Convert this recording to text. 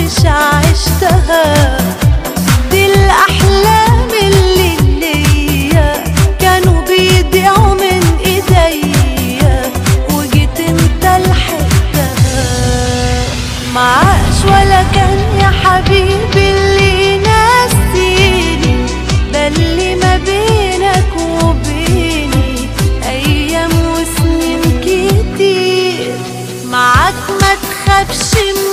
كنتش عشتها دي الأحلام اللي ليا كانوا بيضيعوا من ايديا وجيت انت لحقتها معاش ولا كان يا حبيبي اللي ينسيني ده اللي ما بينك وبيني ايام وسنين كتير معاك ما تخافش